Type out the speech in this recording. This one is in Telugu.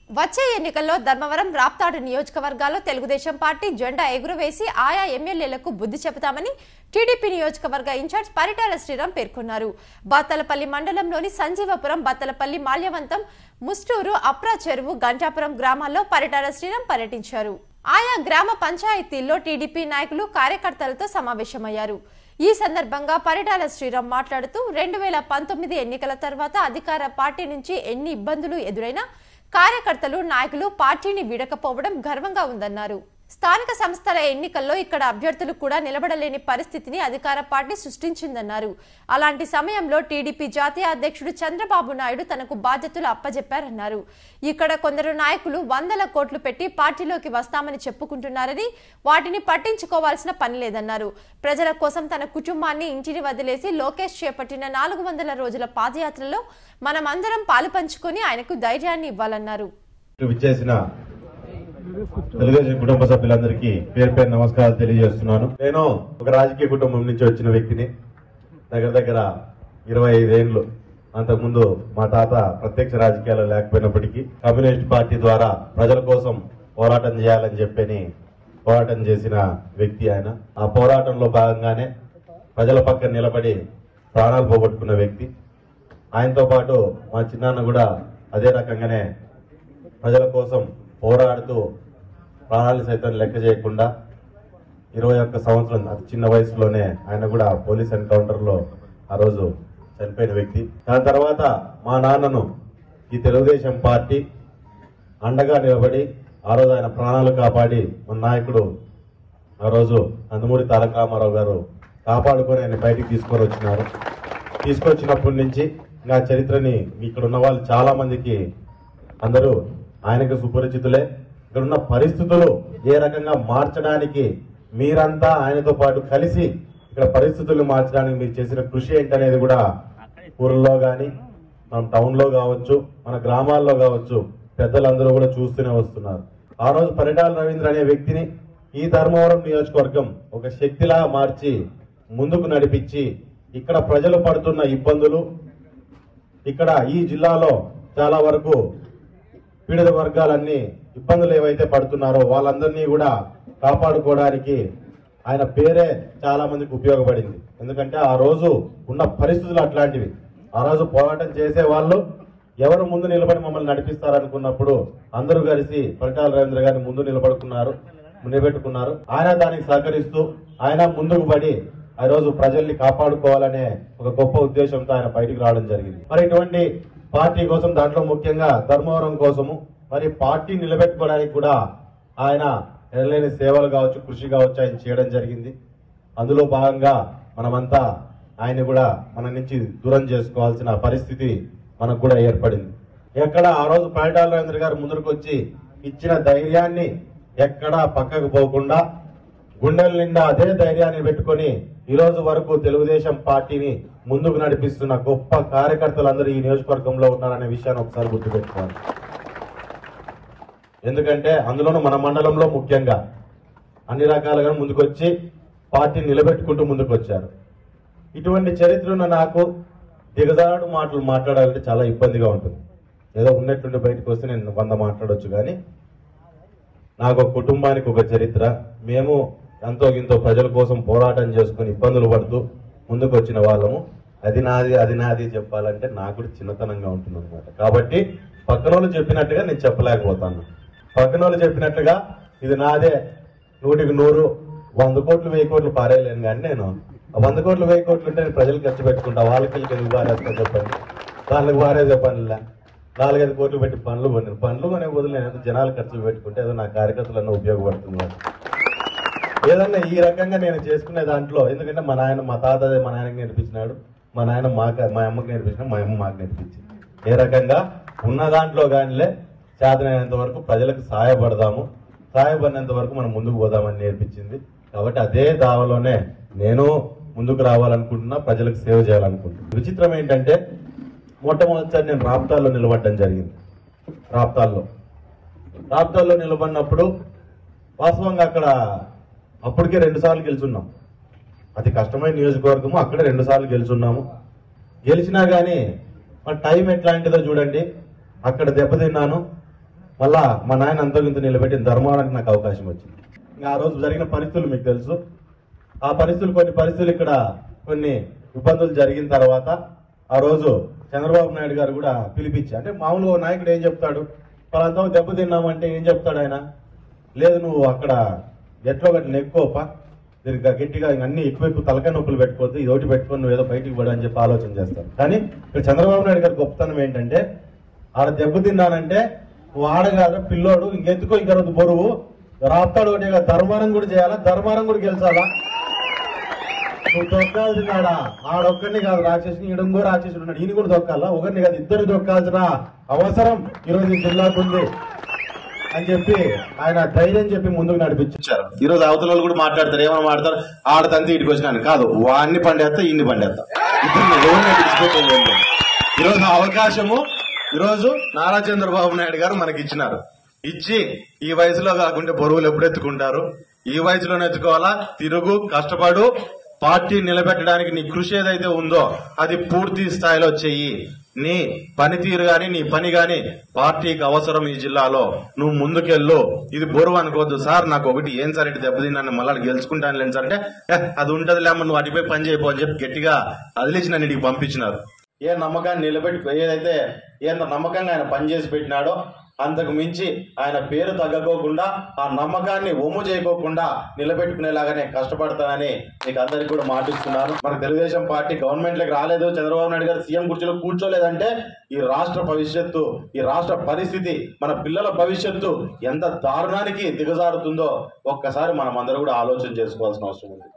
వచ్చే ఎన్నికల్లో ధర్మవరం రాప్తాడు నియోజకవర్గాల్లో తెలుగుదేశం పార్టీ జెండా ఎగురవేసి ఆయా ఎమ్మెల్యేలకు బుద్ధి చెబుతామని టీడీపీ నియోజకవర్గ ఇన్ఛార్జ్ పరిటాల శ్రీరామ్ పేర్కొన్నారు బత్తలపల్లి మండలంలోని సంజీవపురం బత్తలపల్లి మాల్యవంతం ముస్టూరు అప్రా చెరువు గంటాపురం గ్రామాల్లో పరిటాల శ్రీరామ్ పర్యటించారు ఆయా గ్రామ పంచాయతీల్లో టీడీపీ నాయకులు కార్యకర్తలతో సమావేశమయ్యారు ఈ సందర్భంగా పరిటాల శ్రీరామ్ మాట్లాడుతూ రెండు వేల పంతొమ్మిది ఎన్నికల తర్వాత అధికార పార్టీ నుంచి ఎన్ని ఇబ్బందులు ఎదురైనా కార్యకర్తలు నాయకులు పార్టీని వీడకపోవడం గర్వంగా ఉందన్నారు స్థానిక సంస్థల ఎన్నికల్లో ఇక్కడ అభ్యర్థులు కూడా నిలబడలేని పరిస్థితిని అధికార పార్టీ సృష్టించిందన్నారు అలాంటి సమయంలో టీడీపీ జాతీయ అధ్యక్షుడు చంద్రబాబు నాయుడు తనకు బాధ్యతలు అప్పజెప్పారన్నారు ఇక్కడ కొందరు నాయకులు వందల కోట్లు పెట్టి పార్టీలోకి వస్తామని చెప్పుకుంటున్నారని వాటిని పట్టించుకోవాల్సిన పని లేదన్నారు ప్రజల కోసం తన కుటుంబాన్ని ఇంటిని వదిలేసి లోకేష్ చేపట్టిన నాలుగు వందల రోజుల పాదయాత్రలో మనమందరం పాలు పంచుకొని ఆయనకు ధైర్యాన్ని ఇవ్వాలన్నారు విచ్చేసిన తెలుగుదేశం కుటుంబ సభ్యులందరికీ పేరు పేరు నమస్కారాలు తెలియజేస్తున్నాను నేను ఒక రాజకీయ కుటుంబం నుంచి వచ్చిన వ్యక్తిని దగ్గర దగ్గర ఇరవై ఐదేళ్లు అంతకుముందు మా తాత ప్రత్యక్ష రాజకీయాలు లేకపోయినప్పటికీ కమ్యూనిస్ట్ పార్టీ ద్వారా ప్రజల కోసం పోరాటం చేయాలని చెప్పని పోరాటం చేసిన వ్యక్తి ఆయన ఆ పోరాటంలో భాగంగానే ప్రజల పక్కన నిలబడి ప్రాణాలు పోగొట్టుకున్న వ్యక్తి ఆయనతో పాటు మా చిన్నాన్న కూడా అదే రకంగానే ప్రజల కోసం పోరాడుతూ ప్రాణాలు సైతం లెక్క చేయకుండా ఇరవై ఒక్క సంవత్సరం అతి చిన్న వయసులోనే ఆయన కూడా పోలీస్ ఎన్కౌంటర్ లో ఆ రోజు చనిపోయిన వ్యక్తి దాని తర్వాత మా నాన్నను ఈ తెలుగుదేశం పార్టీ అండగా నిలబడి ఆ రోజు ఆయన ప్రాణాలు కాపాడి మన నాయకుడు ఆ రోజు నందమూరి తారక రామారావు గారు కాపాడుకొని ఆయన బయటికి తీసుకొని వచ్చినారు తీసుకొచ్చినప్పటి నుంచి నా చరిత్రని ఇక్కడ ఉన్న వాళ్ళు చాలా మందికి అందరూ ఆయనకు సుపరిచితులే ఇక్కడ ఉన్న పరిస్థితులు ఏ రకంగా మార్చడానికి మీరంతా ఆయనతో పాటు కలిసి ఇక్కడ పరిస్థితులు మార్చడానికి మీరు చేసిన కృషి ఏంటనేది కూడా ఊర్లో కానీ మనం టౌన్ లో కావచ్చు మన గ్రామాల్లో కావచ్చు పెద్దలందరూ కూడా చూస్తూనే వస్తున్నారు ఆ రోజు పరిటాల రవీంద్ర అనే వ్యక్తిని ఈ ధర్మవరం నియోజకవర్గం ఒక శక్తిలా మార్చి ముందుకు నడిపించి ఇక్కడ ప్రజలు పడుతున్న ఇబ్బందులు ఇక్కడ ఈ జిల్లాలో చాలా వరకు పీడిత వర్గాలన్నీ ఇబ్బందులు ఏవైతే పడుతున్నారో వాళ్ళందరినీ కూడా కాపాడుకోవడానికి ఆయన పేరే చాలా మందికి ఉపయోగపడింది ఎందుకంటే ఆ రోజు ఉన్న పరిస్థితులు అట్లాంటివి ఆ రోజు పోరాటం చేసే వాళ్ళు ఎవరు ముందు నిలబడి మమ్మల్ని నడిపిస్తారనుకున్నప్పుడు అందరూ కలిసి పరిటాల రవీంద్ర గారిని ముందు నిలబడుకున్నారు నిలబెట్టుకున్నారు ఆయన దానికి సహకరిస్తూ ఆయన ముందుకు పడి ఆ రోజు ప్రజల్ని కాపాడుకోవాలనే ఒక గొప్ప ఉద్దేశంతో ఆయన బయటికి రావడం జరిగింది మరి ఇటువంటి పార్టీ కోసం దాంట్లో ముఖ్యంగా ధర్మవరం కోసము మరి పార్టీ నిలబెట్టుకోవడానికి కూడా ఆయన ఎనలేని సేవలు కావచ్చు కృషి కావచ్చు ఆయన చేయడం జరిగింది అందులో భాగంగా మనమంతా ఆయన కూడా మన నుంచి దూరం చేసుకోవాల్సిన పరిస్థితి మనకు కూడా ఏర్పడింది ఎక్కడ ఆ రోజు పరిటాల రవీంద్ర గారు ముందుకు వచ్చి ఇచ్చిన ధైర్యాన్ని ఎక్కడా పక్కకు పోకుండా గుండెల నిండా అదే ధైర్యాన్ని పెట్టుకొని ఈ రోజు వరకు తెలుగుదేశం పార్టీని ముందుకు నడిపిస్తున్న గొప్ప కార్యకర్తలందరూ ఈ నియోజకవర్గంలో ఉన్నారనే విషయాన్ని ఒకసారి గుర్తుపెట్టుకోవాలి ఎందుకంటే అందులోనూ మన మండలంలో ముఖ్యంగా అన్ని రకాలుగా ముందుకొచ్చి పార్టీని నిలబెట్టుకుంటూ ముందుకు వచ్చారు ఇటువంటి చరిత్ర ఉన్న నాకు దిగజాడు మాటలు మాట్లాడాలంటే చాలా ఇబ్బందిగా ఉంటుంది ఏదో ఉన్నట్టుండి బయటకు వస్తే నేను వంద మాట్లాడొచ్చు కానీ నాకు ఒక కుటుంబానికి ఒక చరిత్ర మేము ఎంతో ఇంతో ప్రజల కోసం పోరాటం చేసుకుని ఇబ్బందులు పడుతూ ముందుకు వచ్చిన వాళ్ళము అది నాది అది నాది చెప్పాలంటే నాకు కూడా చిన్నతనంగా ఉంటుంది అనమాట కాబట్టి పక్కన వాళ్ళు చెప్పినట్టుగా నేను చెప్పలేకపోతాను పక్కన వాళ్ళు చెప్పినట్టుగా ఇది నాదే నూటికి నూరు వంద కోట్లు వెయ్యి కోట్లు పారేయలేను కానీ నేను ఆ వంద కోట్లు వెయ్యి కోట్లు ఉంటే నేను ప్రజలు ఖర్చు పెట్టుకుంటా వాళ్ళకి వీళ్ళకి ఎందుకు పారేస్తా చెప్పండి వాళ్ళకి పారేదే పనిలే నాలుగైదు కోట్లు పెట్టి పనులు కొన్నాను పనులు కొనే బదులు నేను ఏదో జనాలు ఖర్చు పెట్టుకుంటే ఏదో నా కార్యకర్తలన్నా ఉపయోగపడుతుంది ఏదన్నా ఈ రకంగా నేను చేసుకునే దాంట్లో ఎందుకంటే మా నాయన మా తాత అదే మా నాయనకి నేర్పించినాడు మా నాయన మాకు మా అమ్మకి నేర్పించిన మా అమ్మ మాకు నేర్పించింది ఏ రకంగా ఉన్న దాంట్లో కానీలే చేతనైనంత వరకు ప్రజలకు సహాయపడదాము సహాయపడినంత వరకు మనం ముందుకు పోదామని నేర్పించింది కాబట్టి అదే దావలోనే నేను ముందుకు రావాలనుకుంటున్నా ప్రజలకు సేవ చేయాలనుకుంటున్నా విచిత్రం ఏంటంటే మొట్టమొదటిసారి నేను రాప్తాల్లో నిలబడడం జరిగింది రాప్తాల్లో రాప్తాల్లో నిలబడినప్పుడు వాస్తవంగా అక్కడ అప్పటికే రెండు సార్లు గెలుచున్నాం అతి కష్టమైన నియోజకవర్గము అక్కడే రెండు సార్లు గెలుచున్నాము గెలిచినా గానీ మన టైం ఎట్లాంటిదో చూడండి అక్కడ దెబ్బతిన్నాను మళ్ళా మా నాయన అంతో ఇంత నిలబెట్టిన ధర్మవరానికి నాకు అవకాశం వచ్చింది ఇంకా ఆ రోజు జరిగిన పరిస్థితులు మీకు తెలుసు ఆ పరిస్థితులు కొన్ని పరిస్థితులు ఇక్కడ కొన్ని ఇబ్బందులు జరిగిన తర్వాత ఆ రోజు చంద్రబాబు నాయుడు గారు కూడా పిలిపించి అంటే మామూలుగా ఓ నాయకుడు ఏం చెప్తాడు పలాంతా దెబ్బతిన్నామంటే ఏం చెప్తాడు ఆయన లేదు నువ్వు అక్కడ ఎట్లో గట్ల నెక్కువపా దీనికి గట్టిగా ఇంక అన్ని ఎక్కువ ఎక్కువ తలకాయ నొప్పులు పెట్టుకోవద్దు ఇది ఒకటి పెట్టుకొని నువ్వు ఏదో బయటికి పడు అని చెప్పి ఆలోచన చేస్తాను కానీ ఇక్కడ చంద్రబాబు నాయుడు గారి గొప్పతనం ఏంటంటే ఆడ దెబ్బతిన్నానంటే నువ్వు ఆడగాదు పిల్లోడు ఇంకెందుకో ఇంక రోజు బరువు రాప్తాడు ఒకటి కాదు, ధర్మారం కూడా చేయాలా ధర్మారం కూడా గెలిచాలా నువ్వు దొక్కాల్సినాడా ఆడొక్కడిని కాదు రాక్షసుని ఈడంగో రాక్షసుడు ఉన్నాడు ఈయన కూడా దొక్కాలా ఒకరిని కాదు ఇద్దరు దొక్కాల్సిన అవసరం ఈరోజు ఈ జిల్లాకు ఉంది అని చెప్పి ఆయన ధైర్యం చెప్పి ముందుకు నడిపించారు ఈ రోజు అవతల వాళ్ళు కూడా మాట్లాడతారు ఏమైనా మాట్లాడతారు ఆడతంతే ఇటుకు వచ్చినాను కాదు వాడిని పండేస్తా ఇన్ని పండేస్తా ఇద్దరిని ఎవరిని విడిచిపెట్టేది ఏం లేదు. ఈ రోజు ఆ అవకాశము ఈ రోజు నారా చంద్రబాబు నాయుడు గారు మనకి ఇచ్చినారు ఇచ్చి ఈ వయసులో కాకుంటే బరువులు ఎప్పుడు ఎత్తుకుంటారు ఈ వయసులోనే ఎత్తుకోవాలా తిరుగు కష్టపడు పార్టీ నిలబెట్టడానికి నీ కృషి ఏదైతే ఉందో అది పూర్తి స్థాయిలో చెయ్యి నీ పనితీరు గాని నీ పని గాని పార్టీకి అవసరం ఈ జిల్లాలో నువ్వు ముందుకెళ్ళు ఇది బరువు అనుకోవద్దు సార్ నాకు ఒకటి ఏం సార్ ఇటు దెబ్బతిన్నాను మళ్ళీ గెలుచుకుంటాను లేని సార్ అంటే "ఏ, అది ఉంటది లేమ్మ నువ్వు అటుపై పని చేయబో అని చెప్పి గట్టిగా అదిలిచి నన్ను ఇటుకి పంపించినారు ఏ నమ్మకాన్ని నిలబెట్టి ఏదైతే ఎంత నమ్మకంగా ఆయన పనిచేసి పెట్టినాడో అంతకు మించి ఆయన పేరు తగ్గకోకుండా ఆ నమ్మకాన్ని ఒమ్ము చేయకోకుండా నిలబెట్టుకునేలాగానే కష్టపడతానని మీకు అందరికి కూడా మాటిస్తున్నాను మన తెలుగుదేశం పార్టీ గవర్నమెంట్ లోకి రాలేదు చంద్రబాబు నాయుడు గారు సీఎం కుర్చీలో కూర్చోలేదంటే ఈ రాష్ట్ర భవిష్యత్తు ఈ రాష్ట్ర పరిస్థితి మన పిల్లల భవిష్యత్తు ఎంత దారుణానికి దిగజారుతుందో ఒక్కసారి మనం అందరూ కూడా ఆలోచన చేసుకోవాల్సిన అవసరం ఉంది